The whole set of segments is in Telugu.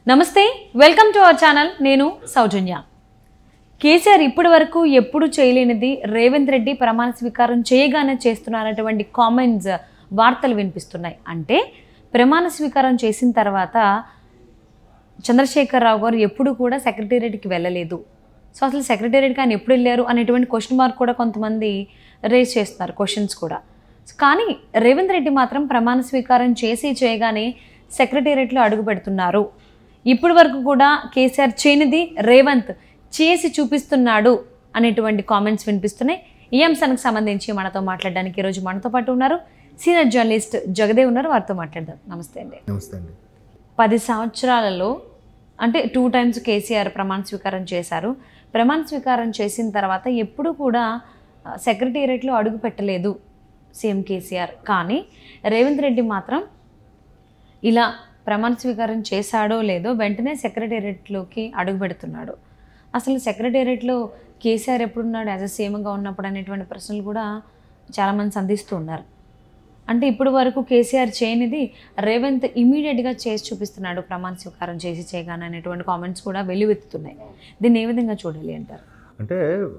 నమస్తే వెల్కమ్ టు అవర్ ఛానల్ నేను సౌజన్య కేసీఆర్ ఇప్పటి వరకు ఎప్పుడు చేయలేనిది రేవంత్ రెడ్డి ప్రమాణ స్వీకారం చేయగానే చేస్తున్నారన్నటువంటి కామెంట్స్ వార్తలు వినిపిస్తున్నాయి అంటే ప్రమాణ స్వీకారం చేసిన తర్వాత చంద్రశేఖరరావు గారు ఎప్పుడు కూడా సెక్రటేరియట్కి వెళ్ళలేదు సో అసలు సెక్రటేరియట్కి ఆయన ఎప్పుడు వెళ్ళారు అనేటువంటి క్వశ్చన్ మార్క్ కూడా కొంతమంది రేస్ చేస్తున్నారు క్వశ్చన్స్ కూడా కానీ రేవంత్ రెడ్డి మాత్రం ప్రమాణ స్వీకారం చేసి చేయగానే సెక్రటేరియట్లో అడుగు పెడుతున్నారు ఇప్పటి వరకు కూడా కేసీఆర్ చేయనిది రేవంత్ చేసి చూపిస్తున్నాడు అనేటువంటి కామెంట్స్ వినిపిస్తున్నాయి ఈ అంశానికి సంబంధించి మనతో మాట్లాడడానికి ఈరోజు మనతో పాటు ఉన్నారు సీనియర్ జర్నలిస్ట్ జగదేవ్ ఉన్నారు వారితో మాట్లాడదాం నమస్తే అండి నమస్తే అండి పది సంవత్సరాలలో అంటే టూ టైమ్స్ కేసీఆర్ ప్రమాణ స్వీకారం చేశారు ప్రమాణ స్వీకారం చేసిన తర్వాత ఎప్పుడు కూడా సెక్రటేరియట్లో అడుగు పెట్టలేదు సీఎం కేసీఆర్ కానీ రేవంత్ రెడ్డి మాత్రం ఇలా ప్రమాణ స్వీకారం చేశాడో లేదో వెంటనే సెక్రటేరియట్లోకి అడుగు పెడుతున్నాడు అసలు సెక్రటేరియట్లో కేసీఆర్ ఎప్పుడున్నాడు యాజ్ అ సీఎంగా ఉన్నప్పుడు అనేటువంటి ప్రశ్నలు కూడా చాలామంది సంధిస్తూ ఉన్నారు అంటే ఇప్పుడు వరకు కేసీఆర్ చేయనిది రేవంత్ ఇమీడియట్గా చేసి చూపిస్తున్నాడు ప్రమాణ స్వీకారం చేసి చేయగానే అనేటువంటి కామెంట్స్ కూడా వెల్లువెత్తుతున్నాయి దీన్ని ఏ విధంగా చూడాలి అంటారు అంటే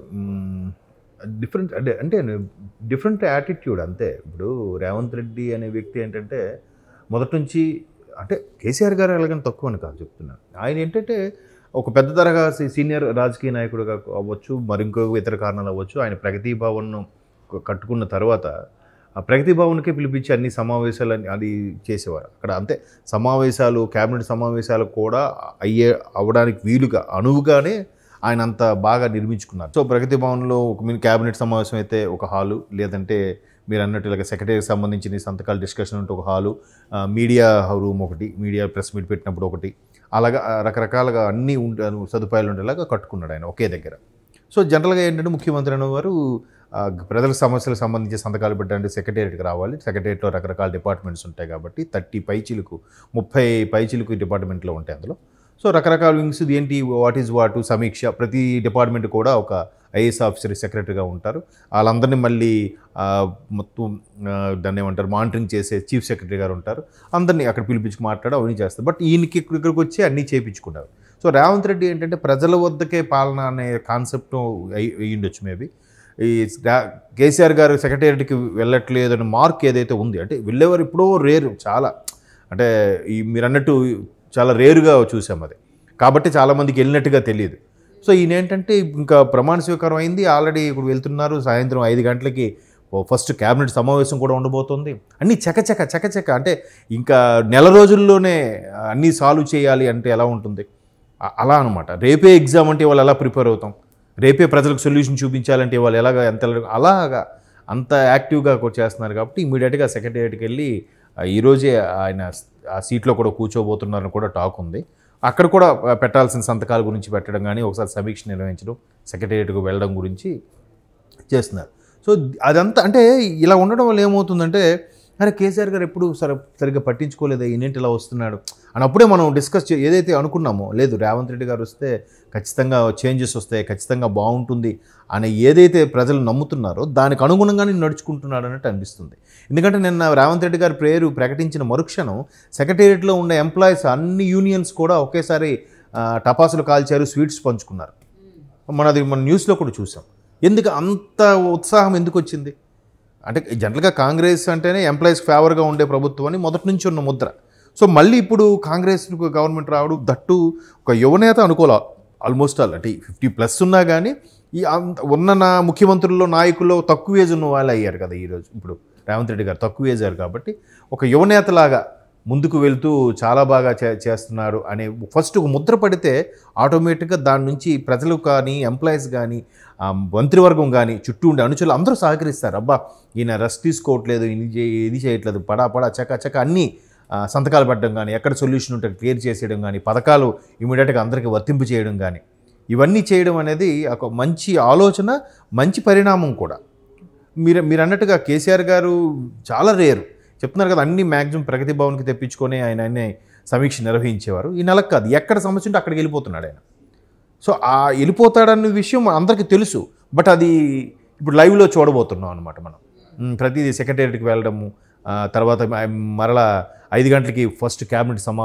డిఫరెంట్ అంటే అంటే డిఫరెంట్ యాటిట్యూడ్ అంతే ఇప్పుడు రేవంత్ రెడ్డి అనే వ్యక్తి ఏంటంటే మొదటి నుంచి అంటే కేసీఆర్ గారు ఎలాగని తక్కువ అని కాదు చెప్తున్నాను ఆయన ఏంటంటే ఒక పెద్ద తరగా సీ- సీనియర్ రాజకీయ నాయకుడుగా అవ్వచ్చు మరి ఇంకో ఇతర కారణాలు అవ్వచ్చు ఆయన ప్రగతి భవన్ను క- కట్టుకున్న తర్వాత ఆ ప్రగతి భవన్కే పిలిపించి అన్ని సమావేశాలు అన్ని- అది చేసేవారు అక్కడ అంతే సమావేశాలు కేబినెట్ సమావేశాలు కూడా అయ్యే అవ్వడానికి వీలుగా అనువుగానే ఆయన అంత బాగా నిర్మించుకున్నారు సో ప్రగతి భవన్లో ఒక మీ క్యాబినెట్ సమావేశం అయితే ఒక హాలు లేదంటే మీరు అన్నట్టు ఇలాగ సెక్రటరీకి సంబంధించిన సంతకాల డిస్కషన్ ఉంటే ఒక హాలు ఆ, మీడియా రూమ్ ఒకటి మీడియా ప్రెస్ మీట్ పెట్టినప్పుడు ఒకటి అలాగా ఆ, రకరకాలుగా అన్ని ఉండే సదుపాయాలు ఉండేలాగా కట్టుకున్నాడు ఆయన ఒకే దగ్గర సో జనరల్గా ఏంటంటే ముఖ్యమంత్రి అనేవారు ఆ, ప్రజల సమస్యలకు సంబంధించి సంతకాలు పెట్టడానికి సెక్రటేరియట్కి రావాలి సెక్రటేరియట్లో రకరకాల డిపార్ట్మెంట్స్ ఉంటాయి కాబట్టి థర్టీ పైచిలకు ముప్పై పైచిలకు డిపార్ట్మెంట్లో ఉంటాయి అందులో సో రకరకాల వింగ్స్ ఏంటి వాట్ ఈజ్ వాట్ సమీక్ష ప్రతి డిపార్ట్మెంట్ కూడా ఒక ఐఏఎస్ ఆఫీసర్ సెక్రటరీగా ఉంటారు వాళ్ళందరినీ మళ్ళీ ఆ, మొత్తం ఆ, దాన్ని ఏమంటారు మానిటరింగ్ చేసే చీఫ్ సెక్రటరీ గారు ఉంటారు అందరినీ అక్కడ పిలిపించి మాట్లాడి అవన్నీ చేస్తారు బట్ ఈయనకి ఇక్కడ- ఇక్కడికి వచ్చి అన్నీ చేయించుకున్నారు సో రేవంత్ రెడ్డి ఏంటంటే ప్రజల వద్దకే పాలన అనే కాన్సెప్ట్ అయ్యిండొచ్చు మేబీ ఈ రా- కేసీఆర్ గారు సెక్రటేరియట్కి వెళ్ళట్లేదు అనే మార్క్ ఏదైతే ఉంది అంటే వెళ్ళేవారు ఎప్పుడో రేరు చాలా అంటే ఈ మీరు అన్నట్టు చాలా రేరుగా చూసాం అది కాబట్టి చాలామందికి వెళ్ళినట్టుగా తెలియదు సో ఈయన ఏంటంటే ఇంకా ప్రమాణ స్వీకారం అయింది ఆల్రెడీ ఇప్పుడు వెళ్తున్నారు సాయంత్రం ఐదు గంటలకి ఓ ఫస్ట్ క్యాబినెట్ సమావేశం కూడా ఉండబోతోంది అన్నీ చకచక చకచక అంటే ఇంకా నెల రోజుల్లోనే అన్నీ సాల్వ్ చేయాలి అంటే ఎలా ఉంటుంది అ- అలా అనమాట రేపే ఎగ్జామ్ అంటే వాళ్ళు ఎలా ప్రిపేర్ అవుతాం రేపే ప్రజలకు సొల్యూషన్ చూపించాలంటే వాళ్ళు ఎలాగ ఎంత అలాగా అంత యాక్టివ్గా కూడా చేస్తున్నారు కాబట్టి ఇమీడియట్గా సెక్రటేరియట్కి వెళ్ళి ఆ, ఈరోజే ఆయన ఆ సీట్లో కూడా కూర్చోబోతున్నారని కూడా టాక్ ఉంది అక్కడ కూడా ఆ, పెట్టాల్సిన సంతకాల గురించి పెట్టడం కానీ ఒకసారి సమీక్ష నిర్వహించడం సెక్రటేరియట్కు వెళ్ళడం గురించి చేస్తున్నారు సో అదంతా అంటే ఇలా ఉండడం వల్ల ఏమవుతుందంటే అరే కేసీఆర్ గారు ఎప్పుడు సరి సరిగ్గా పట్టించుకోలేదు ఈయనేంటి ఇలా వస్తున్నాడు అని అప్పుడే మనం డిస్కస్ చే ఏదైతే అనుకున్నామో లేదు రేవంత్ రెడ్డి గారు వస్తే ఖచ్చితంగా చేంజెస్ వస్తాయి ఖచ్చితంగా బాగుంటుంది అని ఏదైతే ప్రజలు నమ్ముతున్నారో దానికి అనుగుణంగానే నడుచుకుంటున్నాడు అన్నట్టు అనిపిస్తుంది ఎందుకంటే నిన్న రేవంత్ రెడ్డి గారి పేరు ప్రకటించిన మరుక్షణం సెక్రటేరియట్లో ఉన్న ఎంప్లాయీస్ అన్ని యూనియన్స్ కూడా ఒకేసారి ఆ, టపాసులు కాల్చారు స్వీట్స్ పంచుకున్నారు మనది మన న్యూస్లో కూడా చూసాం ఎందుకు అంత ఉత్సాహం ఎందుకు వచ్చింది అంటే జనరల్గా కాంగ్రెస్ అంటేనే ఎంప్లాయీస్ ఫేవర్గా ఉండే ప్రభుత్వం అని మొదటి నుంచి ఉన్న ముద్ర సో మళ్ళీ ఇప్పుడు కాంగ్రెస్ గవర్నమెంట్ రావడం దట్టు ఒక యువనేత అనుకోలే ఆల్మోస్ట్ ఆల్ అంటే ఫిఫ్టీ ప్లస్ ఉన్నా కానీ ఈ అంత ఉన్న నా ముఖ్యమంత్రుల్లో నాయకుల్లో తక్కువ ఏజ్ ఉన్న వాళ్ళు అయ్యారు కదా ఈరోజు ఇప్పుడు రేవంత్ రెడ్డి గారు తక్కువ ఏజ్ అయ్యారు కాబట్టి ఒక యువనేతలాగా ముందుకు వెళ్తూ చాలా బాగా చే చేస్తున్నాడు అనే ఫస్ట్ ఒక ముద్ర పడితే ఆటోమేటిక్గా దాని నుంచి ప్రజలు కానీ ఎంప్లాయీస్ కానీ ఆ, మంత్రివర్గం కానీ చుట్టూ ఉండే అనుచరులు అందరూ సహకరిస్తారు అబ్బా ఈయన రెస్ట్ తీసుకోవట్లేదు ఇది చే- ఇది చేయట్లేదు పడా పడా చక చక అన్నీ ఆ, సంతకాలు పెట్టడం కానీ ఎక్కడ సొల్యూషన్ ఉంటే క్లియర్ చేసేయడం కానీ పథకాలు ఇమీడియట్గా అందరికీ వర్తింపు చేయడం కానీ ఇవన్నీ చేయడం అనేది ఒక మంచి ఆలోచన మంచి పరిణామం కూడా మీరు మీరు అన్నట్టుగా కేసీఆర్ గారు చాలా రేరు చెప్తున్నారు కదా అన్ని మ్యాక్సిమం ప్రగతి భవన్కి తెప్పించుకొని ఆయన అన్నీ సమీక్ష నిర్వహించేవారు ఈ నెలకు కాదు ఎక్కడ సమస్య ఉంటే అక్కడికి వెళ్ళిపోతున్నాడు ఆయన సో ఆ వెళ్ళిపోతాడన్న విషయం అందరికీ తెలుసు బట్ అది ఇప్పుడు లైవ్లో చూడబోతున్నాం అనమాట మనం ఉమ్, ప్రతిదీ సెక్రటేరియట్కి వెళ్ళడము ఆ, తర్వాత మ- మరలా ఐదు గంటలకి ఫస్ట్ క్యాబినెట్ సమావేశం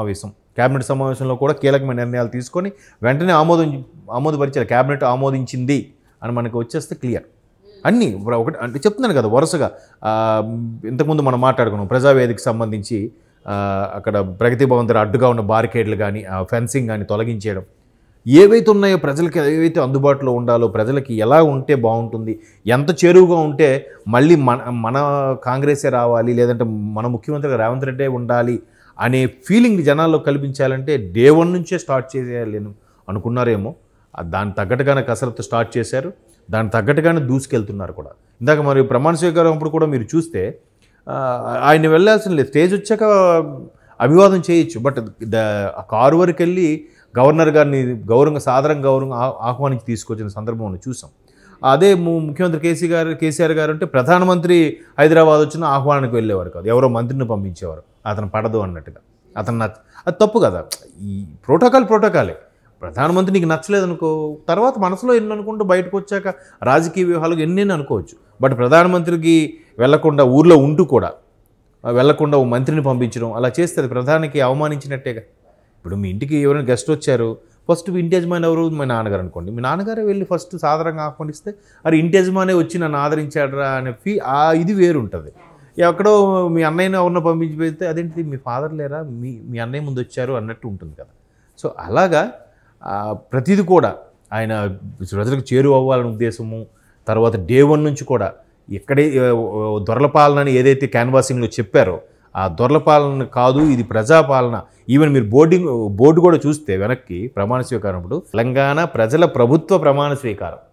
క్యాబినెట్ సమావేశంలో కూడా కీలకమైన నిర్ణయాలు తీసుకొని వెంటనే ఆమోదం ఆమోదపరిచారు క్యాబినెట్ ఆమోదించింది అని మనకు వచ్చేస్తే క్లియర్ అన్నీ ఇప్పుడు ఒకటి అంటే చెప్తున్నాను కదా వరుసగా ఆ, ఇంతకుముందు మనం మాట్లాడుకున్నాం ప్రజావేదికకి సంబంధించి ఆ, అక్కడ ప్రగతి భవన్ దగ్గర అడ్డుగా ఉన్న బారికేడ్లు కానీ ఆ ఫెన్సింగ్ కానీ తొలగించేయడం ఏవైతే ఉన్నాయో ప్రజలకి ఏవైతే అందుబాటులో ఉండాలో ప్రజలకి ఎలా ఉంటే బాగుంటుంది ఎంత చేరువుగా ఉంటే మళ్ళీ మన మన కాంగ్రెసే రావాలి లేదంటే మన ముఖ్యమంత్రిగా రేవంత్ రెడ్డే ఉండాలి అనే ఫీలింగ్ జనాల్లో కల్పించాలంటే డే వన్ నుంచే స్టార్ట్ చేసేయాలని అనుకున్నారేమో ఆ దానికి తగ్గట్టుగానే కసరత్తు స్టార్ట్ చేశారు దానికి తగ్గట్టుగానే దూసుకెళ్తున్నారు కూడా ఇందాక మరి ప్రమాణ స్వీకారం అప్పుడు కూడా మీరు చూస్తే ఆ, ఆయన వెళ్ళాల్సిన లేదు స్టేజ్ వచ్చాక అభివాదం చేయొచ్చు బట్ ద ఆ కారు వరకు వెళ్ళి గవర్నర్ గారిని గౌరవంగా సాధారణ గౌరవంగా ఆ- ఆహ్వానించి తీసుకొచ్చిన సందర్భం మనం చూసాం అదే ము- ముఖ్యమంత్రి కేసీ గారు కేసీఆర్ గారు అంటే ప్రధానమంత్రి హైదరాబాద్ వచ్చిన ఆహ్వానానికి వెళ్ళేవారు కాదు ఎవరో మంత్రిని పంపించేవారు అతను పడదు అన్నట్టుగా అతను నచ్చ అది తప్పు కదా ఈ ప్రోటోకాల్ ప్రోటోకాలే ప్రధానమంత్రి నీకు నచ్చలేదు అనుకో తర్వాత మనసులో ఎన్ని అనుకుంటూ బయటకు వచ్చాక రాజకీయ వ్యూహాలకు ఎన్నెన్ని అనుకోవచ్చు బట్ ప్రధానమంత్రికి వెళ్లకుండా ఊర్లో ఉంటూ కూడా వెళ్లకుండా ఓ మంత్రిని పంపించడం అలా చేస్తే అది ప్రధానికి అవమానించినట్టేగా ఇప్పుడు మీ ఇంటికి ఎవరైనా గెస్ట్ వచ్చారు ఫస్ట్ మీ ఇంటి యజమాని ఎవరు మీ నాన్నగారు అనుకోండి మీ నాన్నగారే వెళ్ళి ఫస్ట్ సాధారణంగా ఆహ్వానిస్తే అరే ఇంటి యజమానే వచ్చి నన్ను ఆదరించాడరా అనే ఫీ ఆ ఇది వేరు ఉంటుంది ఎక్కడో మీ అన్నయ్యని ఎవరినో పంపించి పెడితే అదేంటి మీ ఫాదర్ లేరా మీ మీ అన్నయ్య ముందు వచ్చారు అన్నట్టు ఉంటుంది కదా సో అలాగా ఆ, ప్రతిది కూడా ఆయన ప్రజలకు చేరువ అవ్వాలనే ఉద్దేశము తర్వాత డే వన్ నుంచి కూడా ఎక్కడే ఆ, దొరల పాలన అని ఏదైతే క్యాన్వాసింగ్లో చెప్పారో ఆ దొరల పాలన కాదు ఇది ప్రజాపాలన ఈవెన్ మీరు బోర్డింగ్ బోర్డు కూడా చూస్తే వెనక్కి ప్రమాణ స్వీకారం అప్పుడు తెలంగాణ ప్రజల ప్రభుత్వ ప్రమాణ స్వీకారం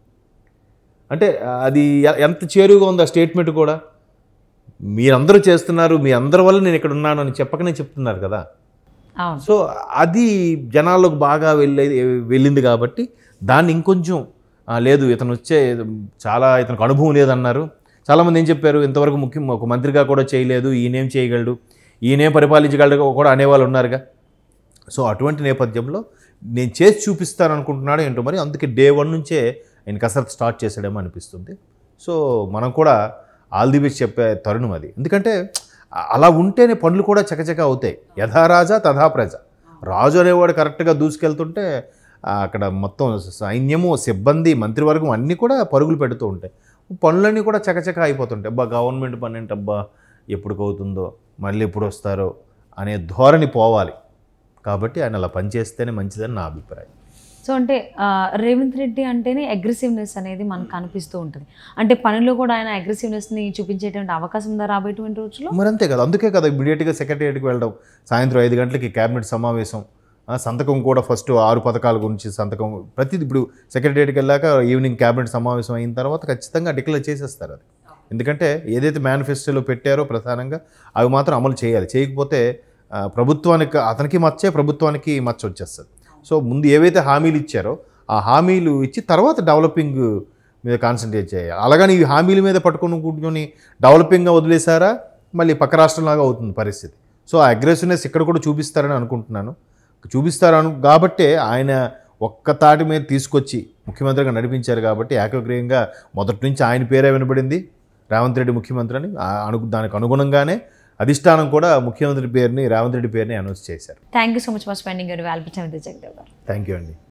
అంటే అది ఎ- ఎంత చేరువుగా ఉంది ఆ స్టేట్మెంట్ కూడా మీరందరూ చేస్తున్నారు మీ అందరి వల్ల నేను ఇక్కడ ఉన్నాను అని చెప్పకనే చెప్తున్నారు కదా అవును సో అది జనాల్లోకి బాగా వెళ్ళే వెళ్ళింది కాబట్టి దాన్ని ఇంకొంచెం "ఆ, లేదు ఇతను వచ్చే చాలా ఇతనికి అనుభవం లేదన్నారు చాలామంది ఏం చెప్పారు ఇంతవరకు ముఖ్యం ఒక మంత్రిగా కూడా చేయలేదు ఈయనేం చేయగలడు ఈయనేం పరిపాలించగలడు కూడా అనేవాళ్ళు ఉన్నారుగా సో అటువంటి నేపథ్యంలో నేను చేసి చూపిస్తాను అనుకుంటున్నాడు ఏంటో మరి అందుకే డే వన్ నుంచే ఆయన కసరత్తు స్టార్ట్ చేసాడేమో అనిపిస్తుంది సో మనం కూడా ఆల్ ది బెస్ట్ చెప్పే తరుణం అది ఎందుకంటే అ- అలా ఉంటేనే పనులు కూడా చకచక అవుతాయి యథా రాజా తథా ప్రజ రాజు అనేవాడు కరెక్ట్గా దూసుకెళ్తుంటే ఆ, అక్కడ మొత్తం సైన్యము సిబ్బంది మంత్రివర్గం అన్నీ కూడా పరుగులు పెడుతూ ఉంటాయి పనులన్నీ కూడా చకచక అయిపోతుంటాయి అబ్బా గవర్నమెంట్ పని ఏంటి అబ్బా ఎప్పుడు అవుతుందో మళ్ళీ ఎప్పుడు వస్తారో అనే ధోరణి పోవాలి కాబట్టి ఆయన అలా పనిచేస్తేనే మంచిదని నా అభిప్రాయం సో అంటే ఆ, రేవంత్ రెడ్డి అంటేనే అగ్రెసివ్నెస్ అనేది మనకు కనిపిస్తూ ఉంటుంది అంటే పనిలో కూడా ఆయన అగ్రెసివ్నెస్ని చూపించేటువంటి అవకాశం ఉందా రాబోయేటువంటి రోజుల్లో మరి అంతే కదా అందుకే కదా ఇమీడియట్గా సెక్రటరియట్కి వెళ్ళడం సాయంత్రం ఐదు గంటలకి క్యాబినెట్ సమావేశం ఆ, సంతకం కూడా ఫస్ట్ ఆరు పథకాల గురించి సంతకం ప్రతిది ఇప్పుడు సెక్రటరియట్కి వెళ్ళాక ఈవినింగ్ క్యాబినెట్ సమావేశం అయిన తర్వాత ఖచ్చితంగా డిక్లేర్ చేసేస్తారు అది ఎందుకంటే ఏదైతే మేనిఫెస్టోలో పెట్టారో ప్రధానంగా అవి మాత్రం అమలు చేయాలి చేయకపోతే ఆ, ప్రభుత్వానికి అతనికి మచ్చే ప్రభుత్వానికి మచ్చ వచ్చేస్తుంది సో ముందు ఏవైతే హామీలు ఇచ్చారో ఆ హామీలు ఇచ్చి తర్వాత డెవలపింగ్ మీద కాన్సన్ట్రేట్ చేయాలి అలాగని ఈ హామీల మీద పట్టుకొని కూర్చొని డెవలపింగ్గా వదిలేసారా మళ్ళీ పక్క రాష్ట్రంలాగా అవుతుంది పరిస్థితి సో ఆ అగ్రెసివ్నెస్ ఇక్కడ కూడా చూపిస్తారని అనుకుంటున్నాను చూపిస్తారను కాబట్టే ఆయన ఒక్క తాటి మీద తీసుకొచ్చి ముఖ్యమంత్రిగా నడిపించారు కాబట్టి ఏకగ్రీయంగా మొదటి నుంచి ఆయన పేరే వినబడింది రేవంత్ రెడ్డి ముఖ్యమంత్రి అని ఆ అను దానికి అనుగుణంగానే అధిష్టానం కూడా ముఖ్యమంత్రి పేరుని రేవంత్ రెడ్డి పేరుని అనౌన్స్ చేశారు thank you so much for spending your valuable time with Jagadev garu thank you అండి